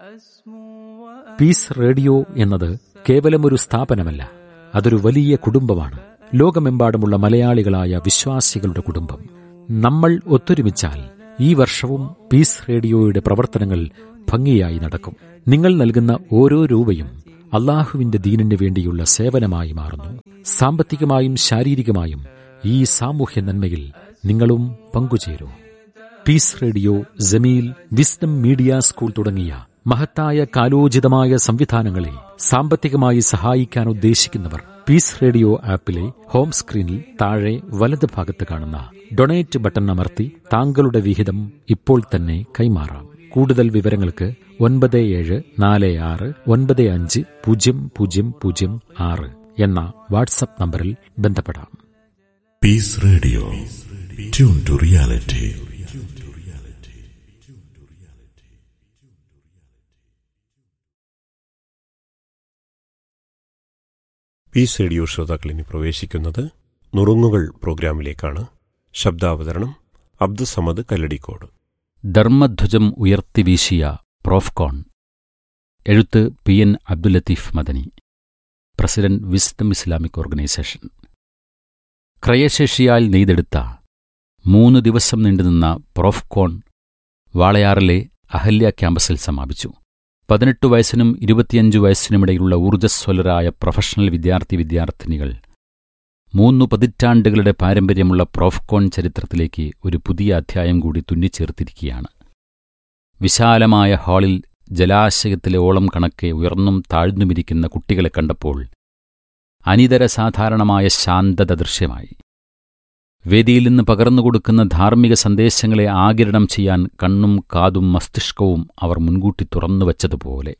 piece radio എന്നത് കേവലം ഒരു സ്ഥാപനമല്ല അതൊരു വലിയ കുടുംബമാണ് ലോകമെമ്പാടുമുള്ള മലയാളികളായ വിശ്വാസികളുടെ കുടുംബം നമ്മൾ ഒത്തൊരുമിച്ചാൽ ഈ വർഷവും പീസ് റേഡിയോയുടെ പ്രവർത്തനങ്ങൾ ഭംഗിയായി നടക്കും നിങ്ങൾ നൽകുന്ന ഓരോ രൂപയും അള്ളാഹുവിന്റെ ദീനിന് വേണ്ടിയുള്ള സേവനമായി മാറുന്നു സാമ്പത്തികമായും ശാരീരികമായും ഈ സാമൂഹ്യ നന്മയിൽ നിങ്ങളും പങ്കുചേരൂ peace radio Jameel wisdom media school തുടങ്ങിയ മഹത്തായ കാലോചിതമായ സംവിധാനങ്ങളെ സാമ്പത്തികമായി സഹായിക്കാൻ ഉദ്ദേശിക്കുന്നവർ പീസ് റേഡിയോ ആപ്പിലെ ഹോം സ്ക്രീനിൽ താഴെ വലത് ഭാഗത്ത് കാണുന്ന ഡൊണേറ്റ് ബട്ടൺ അമർത്തി താങ്കളുടെ വിഹിതം ഇപ്പോൾ തന്നെ കൈമാറാം കൂടുതൽ വിവരങ്ങൾക്ക് ഒൻപത് ഏഴ് നാല് ആറ് ഒൻപത് അഞ്ച് പൂജ്യം പൂജ്യം പൂജ്യം ആറ് എന്ന വാട്സപ്പ് നമ്പറിൽ ബന്ധപ്പെടാം peace radio tune to reality peace radio ശ്രോതാക്കളിനി പ്രവേശിക്കുന്നത് നുറുങ്ങുകൾ പ്രോഗ്രാമിലേക്കാണ് ശബ്ദാവതരണം അബ്ദുസമദ് കല്ലടിക്കോട് ധർമ്മധ്വജം ഉയർത്തിവീശിയ പ്രോഫ്കോൺ എഴുത്ത് P N Abdul Latheef Madani president wisdom Islamic organisation ക്രയശേഷിയാൽ നെയ്തെടുത്ത മൂന്ന് ദിവസം നീണ്ടുനിന്ന പ്രോഫ്കോൺ വാളയാറിലെ അഹല്യ ക്യാമ്പസിൽ സമാപിച്ചു പതിനെട്ട് വയസ്സിനും ഇരുപത്തിയഞ്ച് വയസ്സിനുമിടയിലുള്ള ഊർജ്ജസ്വലരായ പ്രൊഫഷണൽ വിദ്യാർത്ഥി വിദ്യാർത്ഥിനികൾ മൂന്നു പതിറ്റാണ്ടുകളുടെ പാരമ്പര്യമുള്ള പ്രോഫ്കോൺ ചരിത്രത്തിലേക്ക് ഒരു പുതിയ അധ്യായം കൂടി തുന്നിച്ചേർത്തിരിക്കുകയാണ് വിശാലമായ ഹാളിൽ ജലാശയത്തിലെ ഓളം കണക്കെ ഉയർന്നും താഴ്ന്നുമിരിക്കുന്ന കുട്ടികളെ കണ്ടപ്പോൾ അനിതര സാധാരണമായ ശാന്തത ദൃശ്യമായി വേദിയിൽ നിന്ന് പകർന്നുകൊടുക്കുന്ന ധാർമ്മിക സന്ദേശങ്ങളെ ആകിരണം ചെയ്യാൻ കണ്ണും കാതും മസ്തിഷ്കവും അവർ മുൻകൂട്ടി തുറന്നുവച്ചതുപോലെ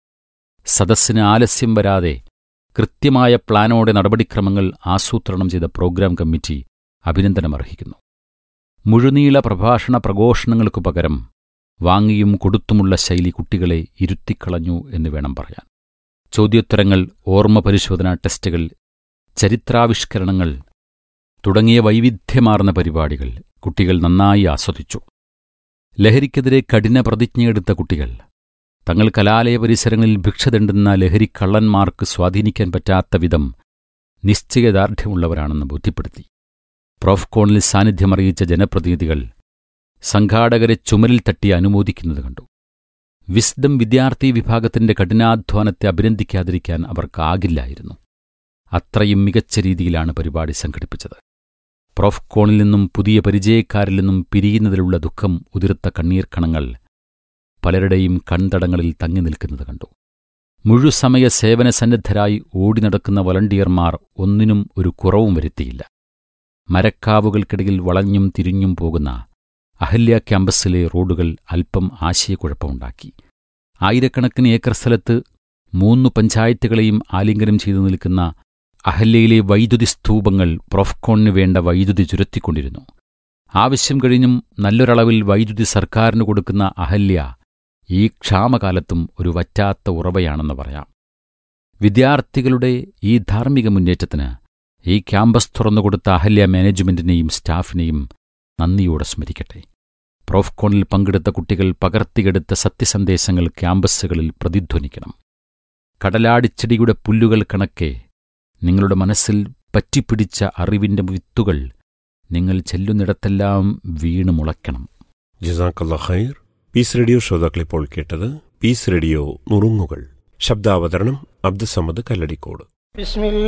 സദസ്സിന് ആലസ്യം വരാതെ കൃത്യമായ പ്ലാനോടെ നടപടിക്രമങ്ങൾ ആസൂത്രണം ചെയ്ത പ്രോഗ്രാം കമ്മിറ്റി അഭിനന്ദനമർഹിക്കുന്നു മുഴുനീള പ്രഭാഷണ പ്രഘോഷണങ്ങൾക്കു പകരം വാങ്ങിയും കൊടുത്തുമുള്ള ശൈലി കുട്ടികളെ ഇരുത്തിക്കളഞ്ഞു എന്ന് വേണം പറയാൻ ചോദ്യോത്തരങ്ങൾ ഓർമ്മ പരിശോധന ടെസ്റ്റുകൾ ചരിത്രാവിഷ്കരണങ്ങൾ തുടങ്ങിയ വൈവിധ്യമാർന്ന പരിപാടികൾ കുട്ടികൾ നന്നായി ആസ്വദിച്ചു ലഹരിക്കെതിരെ കഠിന പ്രതിജ്ഞയെടുത്ത കുട്ടികൾ തങ്ങൾ കലാലയ പരിസരങ്ങളിൽ ഭിക്ഷ തെണ്ടുന്ന ലഹരിക്കള്ളന്മാർക്ക് സ്വാധീനിക്കാൻ പറ്റാത്ത വിധം നിശ്ചയദാർഢ്യമുള്ളവരാണെന്ന് ബോധ്യപ്പെടുത്തി പ്രോഫ്കോണിൽ സാന്നിധ്യമറിയിച്ച ജനപ്രതിനിധികൾ സംഘാടകരെ ചുമലിൽ തട്ടി അനുമോദിക്കുന്നത് കണ്ടു വിസ്ഡം വിദ്യാർത്ഥി വിഭാഗത്തിന്റെ കഠിനാധ്വാനത്തെ അഭിനന്ദിക്കാതിരിക്കാൻ അവർക്കാകില്ലായിരുന്നു അത്രയും മികച്ച രീതിയിലാണ് പരിപാടി സംഘടിപ്പിച്ചത് പ്രോഫ്കോണിൽ നിന്നും പുതിയ പരിചയക്കാരിൽ നിന്നും പിരിയുന്നതിലുള്ള ദുഃഖം ഉതിർത്ത കണ്ണീർക്കണങ്ങൾ പലരുടെയും കൺതടങ്ങളിൽ തങ്ങി നിൽക്കുന്നത് കണ്ടു മുഴുസമയ സേവന സന്നദ്ധരായി ഓടി നടക്കുന്ന വളണ്ടിയർമാർ ഒന്നിനും ഒരു കുറവും വരുത്തിയില്ല മരക്കാവുകൾക്കിടയിൽ വളഞ്ഞും തിരിഞ്ഞും പോകുന്ന അഹല്യ ക്യാമ്പസിലെ റോഡുകൾ അല്പം ആശയക്കുഴപ്പമുണ്ടാക്കി ആയിരക്കണക്കിന് ഏക്കർ സ്ഥലത്ത് മൂന്നു പഞ്ചായത്തുകളെയും ആലിംഗനം ചെയ്തു നിൽക്കുന്ന അഹല്യയിലെ വൈദ്യുതി സ്തൂപങ്ങൾ പ്രോഫ്കോണിന് വേണ്ട വൈദ്യുതി ചുരത്തിക്കൊണ്ടിരുന്നു ആവശ്യം കഴിഞ്ഞും നല്ലൊരളവിൽ വൈദ്യുതി സർക്കാരിന് കൊടുക്കുന്ന അഹല്യ ഈ ക്ഷാമകാലത്തും ഒരു വറ്റാത്ത ഉറവയാണെന്ന് പറയാം വിദ്യാർത്ഥികളുടെ ഈ ധാർമ്മിക മുന്നേറ്റത്തിന് ഈ ക്യാമ്പസ് തുറന്നുകൊടുത്ത അഹല്യ മാനേജ്മെന്റിനെയും സ്റ്റാഫിനെയും നന്ദിയോടെ സ്മരിക്കട്ടെ പ്രോഫ്കോണിൽ പങ്കെടുത്ത കുട്ടികൾ പകർത്തിയെടുത്ത സത്യസന്ദേശങ്ങൾ ക്യാമ്പസുകളിൽ പ്രതിധ്വനിക്കണം കടലാടിച്ചെടിയുടെ പുല്ലുകൾ കണക്കെ നിങ്ങളുടെ മനസ്സിൽ പറ്റിപ്പിടിച്ച അറിവിന്റെ വിത്തുകൾ നിങ്ങൾ ചെല്ലുന്നിടത്തെല്ലാം വീണ് മുളയ്ക്കണം ജസാക്കല്ല ഖൈർ പീസ് റേഡിയോ ശ്രോതാക്കൾ ഇപ്പോൾ കേട്ടത് പീസ് റേഡിയോ നുറുങ്ങുകൾ ശബ്ദാവതരണം അബ്ദുസമദ് കല്ലടിക്കോട് بسم الله